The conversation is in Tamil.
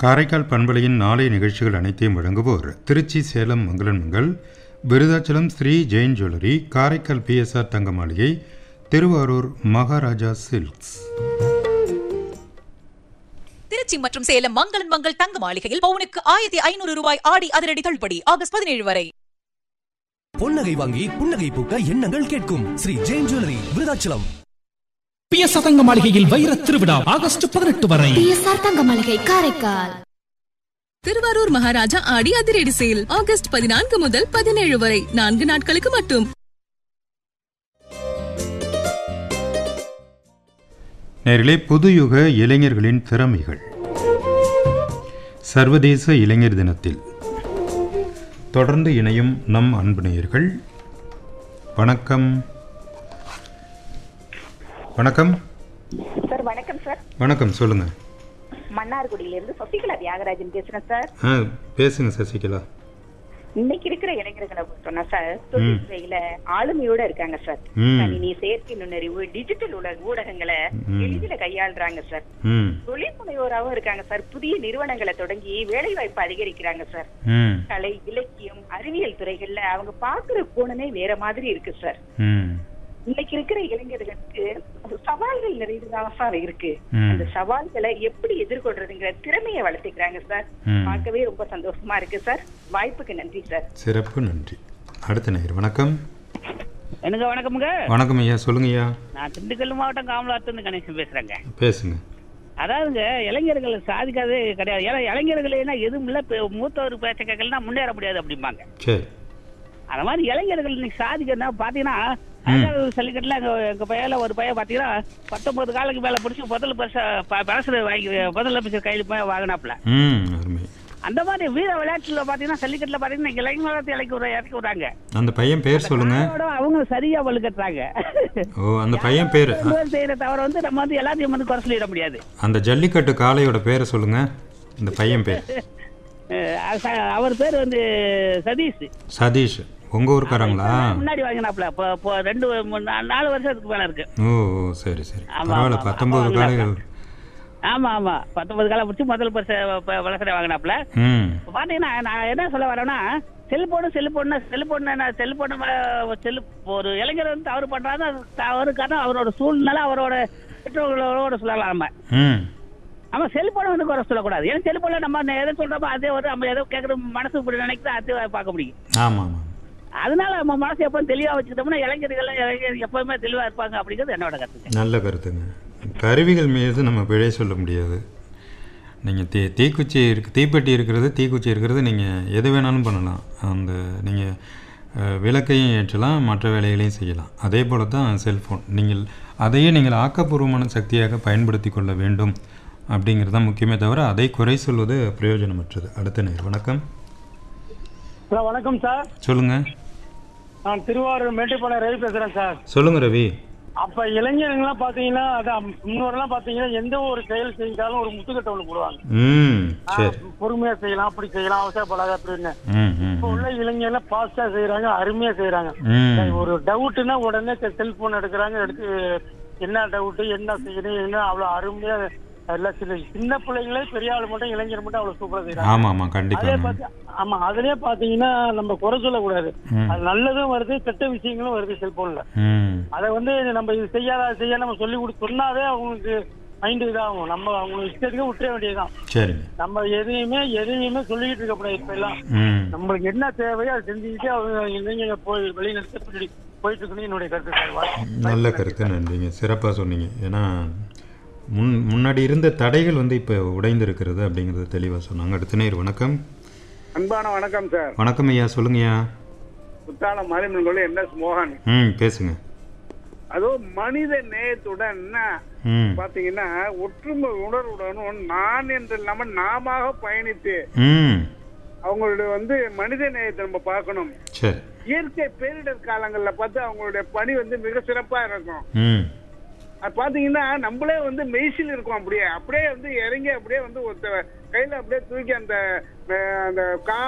காரைக்கால் பண்பலையின் நாளை நிகழ்ச்சிகள் அனைத்தையும் வழங்குவோர் திருச்சி சேலம் மங்களன்மங்கள் Virudhachalam Sri Jain jewellery Karaikal PSR Thanga Maligai Thiruvarur Maharaja silks Trichy மற்றும் சேலம் மங்களன் மங்கள் தங்க மாளிகையில் பவுனுக்கு ஆயிரத்தி ஐநூறு ரூபாய் ஆடி அதிரடி தள்ளுபடி ஆகஸ்ட் பதினேழு வரை பொன்னகை வாங்கி புன்னகை பூக்க எண்ணங்கள் கேட்கும் ஸ்ரீ ஜெயின் ஜுவல்லரி விருதாச்சலம் பிஎஸ் தங்க மாளிகையில் வைர திருவிழா ஆகஸ்ட் பதினெட்டு வரை பிஎஸ்ஆர் தங்க மளிகை காரைக்கால் திருவாரூர் மகாராஜா ஆடி அதிரடி சேல் ஆகஸ்ட் பதினான்கு முதல் பதினேழு வரை நான்கு நாட்களுக்கு மட்டும் நேரிலே புதுயுக இளைஞர்களின் திறமைகள் சர்வதேச இளைஞர் தினத்தில் தொடர்ந்து இணையும் நம் அன்பு நேயர்கள் வணக்கம் வணக்கம் சார் வணக்கம் சார் வணக்கம் சொல்லுங்க மன்னார்குடியிலிருந்து சசிகலா தியாகராஜன் பேசுறேன் சார் ஆ பேசுங்க சசிகலா இன்னைக்கு இருக்கிற இளைஞர்களை சொன்னா சார் தொழில்துறையில ஆளுமையோட இருக்காங்க சார் ம். கணினி செயற்கை நுண்ணறிவு டிஜிட்டல் உலக ஊடகங்களை ம். எளிதில கையாளுறாங்க சார் ம் தொழில் முனைவோராவும் இருக்காங்க சார் புதிய நிறுவனங்களை தொடங்கி வேலை வாய்ப்பு அதிகரிக்கிறாங்க சார் ம் கலை இலக்கியம் அறிவியல் துறைகள்ல அவங்க பாக்குற கோணமே வேற மாதிரி இருக்கு சார் ம் இன்னைக்கு இருக்கிற இளைஞர்களுக்கு அது சவால்கள் நிறைந்ததாக சார் இருக்கு ம். அந்த சவால்களை எப்படி எதிர்கொள்றதுங்கிற திறமையை வளர்த்துக்கிறாங்க சார் ம். பார்க்கவே ரொம்ப சந்தோஷமா இருக்கு சார் வாய்ப்புக்கு நன்றி சார் சிறப்பு நன்றி அடுத்த நேயர் வணக்கம் எனக்கு வணக்கமுங்க வணக்கம் ஐயா சொல்லுங்க ஐயா நான் திண்டுக்கல் மாவட்டம் காமலாத்துலேருந்து கணேசன் பேசுறேங்க பேசுங்க அதாவதுங்க இளைஞர்கள் சாதிக்காதே கிடையாது ஏன்னா இளைஞர்கள்னா எதுவும் இல்லை இப்ப மூத்தவர் பேச்ச கேட்கலன்னா முன்னேற முடியாது அப்படிம்பாங்க சரி அந்த மாதிரி இளைஞர்கள் இன்னைக்கு சாதிக்கிறதுனா பார்த்தீங்கன்னா அதாவது சல்லிக்கட்டில் எங்க எங்க பையல ஒரு பையன் பார்த்தீங்கன்னா பத்தொன்பது காலுக்கு மேலே பிடிச்சி முதல் பரிசு பரிசு வாங்கி முதல் அமைச்சர் கையில் போய் வாங்கினாப்புல ம் அருமை அந்த மாதிரி வீர விளையாட்டுல பார்த்தீங்கன்னா சல்லிக்கட்டில் பார்த்தீங்கன்னா இளைஞர்கள் இலக்கி விட இறக்கி விடுறாங்க அந்த பையன் பேர் சொல்லுங்க அதோட அவங்க சரியா வலுக்கட்டுறாங்க ஓ அந்த பையன் பேர் செய்யற தவிர வந்து நம்ம வந்து எல்லாத்தையும் வந்து குறை சொல்லிட முடியாது அந்த ஜல்லிக்கட்டு காளையோட பேரை சொல்லுங்க இந்த பையன் பேர் அஹ் அது ச- அவர் பேர் வந்து சதீஷ் சதீஷ் உங்க ஊருக்காரங்களா முன்னாடி வாங்கினாப்ல இப்போ இப்போ ரெண்டு மூணு நா- நாலு வருஷத்துக்கு மேல இருக்கு ஓ ஓ சரி சரி ஆமா, பரவாயில்ல ஆமா. பத்தொன்பது அப்பா காளைகள் ஆமா ஆமா பத்தொன்பது காலம் முடிச்சு முதல் பரிசு வளசரை வாங்கினாப்ல ம் இப்ப பாத்தீங்கன்னா நான் என்ன சொல்ல வரேன்னா cellphone cellphone cellphone cellphone cell ஒரு இளைஞர் வந்து தவறு பண்றாரு அது தவறுக்கான அவரோட சூழ்நிலை அவரோட பெற்றோர்களோட சொல்லலாம் நம்ம ம் ஆமா செல்போனை வந்து குறை சொல்லக்கூடாது ஏன்னா செல்போன்ல நம்ம எதை சொல்றோமோ அதே ஒரு நம்ம எதோ கேட்கற மனசு இப்படி நினைக்கிறோம் அதே பார்க்க முடியும் ஆமாம் ஆமாம் அதனால நம்ம மனசு எப்பவும் தெளிவா வச்சுக்கிட்டோம்னா இளைஞர்கள் இளைஞர் எப்பவுமே தெளிவா இருப்பாங்க அப்படிங்கிறது என்னோட கருத்து நல்ல கருத்துங்க கருவிகள் மீது நம்ம பிழை சொல்ல முடியாது நீங்கள் தீ தீக்குச்சி இருக்கு தீப்பெட்டி இருக்கிறது தீக்குச்சி இருக்கிறது நீங்கள் எது வேணாலும் பண்ணலாம் அந்த நீங்கள் விளக்கையும் ஏற்றலாம் மற்ற வேலைகளையும் செய்யலாம் அதே போல தான் செல்ஃபோன் நீங்கள் அதையே நீங்கள் ஆக்கப்பூர்வமான சக்தியாக பயன்படுத்தி கொள்ள வேண்டும் அப்படிங்கிறது தான் முக்கியமே தவிர அதை குறை சொல்வது பிரயோஜனமற்றது அடுத்த நேர் வணக்கம் ஹலோ வணக்கம் சார் சொல்லுங்கள் நான் திருவாரூர் மேட்டுப்பாளையம் ரவி பேசுறேன் சார் சொல்லுங்கள் ரவி அப்ப இளைஞர்கள்லாம் பாத்தீங்கன்னா அதான் முன்னோரெல்லாம் பாத்தீங்கன்னா எந்த ஒரு செயல் செஞ்சாலும் ஒரு முத்துக்கட்டை ஒண்ணு போடுவாங்க ம் சரி ஆ, பொறுமையா செய்யலாம் அப்படி செய்யலாம் அவசரப்படாத அப்படின்னு ம் ம் இப்ப உள்ள இளைஞர்லாம் ஃபாஸ்டா செய்யறாங்க அருமையா செய்யறாங்க ம் ஒரு டவுட்னா உடனே செல்போன் எடுக்கிறாங்க எடுத்து என்ன டவுட் என்ன செய்யணும் என்ன அவ்வளவு அருமையா எல்லாம் சின்ன சின்ன பிள்ளைங்களே பெரிய ஆள் மட்டும் இளைஞர் மட்டும் அவ்வளவு சூப்பரா செய்யறாங்க ஆமாம் ஆமாம் அதே கண்டிப்பாக பார்த்து ஆமா அதுலயே பாத்தீங்கன்னா நம்ம குறை சொல்லக்கூடாது ம். அது நல்லதும் வருது கெட்ட விஷயங்களும் வருது செல்போன்ல ம் அதை வந்து நம்ம இது செய்யாத அது செய்ய நம்ம சொல்லி கொடுத்து சொன்னாவே அவங்களுக்கு மைண்டு இதாகும் நம்ம அவங்க இஷ்டத்துக்கு விட்டுற வேண்டியதுதான் சரிங்க நம்ம எதையுமே எதையுமே சொல்லிக்கிட்டு இருக்கக்கூடாது இப்ப எல்லாம் ம் நம்மளுக்கு என்ன தேவையோ அதை செஞ்சுக்கிட்டு அவங்க இளைஞங்க போய் வெளிநடத்த பின்னாடி போயிட்டு இருக்கணும் என்னுடைய கருத்து சார் வாழ்க்கை. நல்ல கருத்து நன்றிங்க சிறப்பாக சொன்னீங்க ஏன்னா முன் முன்னாடி இருந்த தடைகள் வந்து இப்போ உடைந்திருக்கிறது அப்படிங்கிறத தெளிவாக சொன்னாங்க அடுத்த நேர் வணக்கம் அன்பான வணக்கம் சார் வணக்கம் ஐயா சொல்லுங்கய்யா குத்தாலம் மாரியம்மன் கோயில் என் எஸ் மோகன் ம் பேசுங்க அதுவும் மனித நேயத்துடன் ம் பாத்தீங்கன்னா ஒற்றுமை உணர்வுடனும் நான் என்று இல்லாம நாம பயணித்து ம் அவங்களுடைய வந்து மனித நேயத்தை நம்ம பார்க்கணும் சரி இயற்கை பேரிடர் காலங்கள்ல பார்த்து அவங்களுடைய பணி வந்து மிக சிறப்பா இருக்கும் ம் அது பாத்தீங்கன்னா நம்மளே வந்து மெய்சில் இருக்கோம் அப்படியே அப்படியே வந்து இறங்கி அப்படியே வந்து ஒருத்த கையில அப்படியே தூக்கி அந்த அஹ், அந்த கா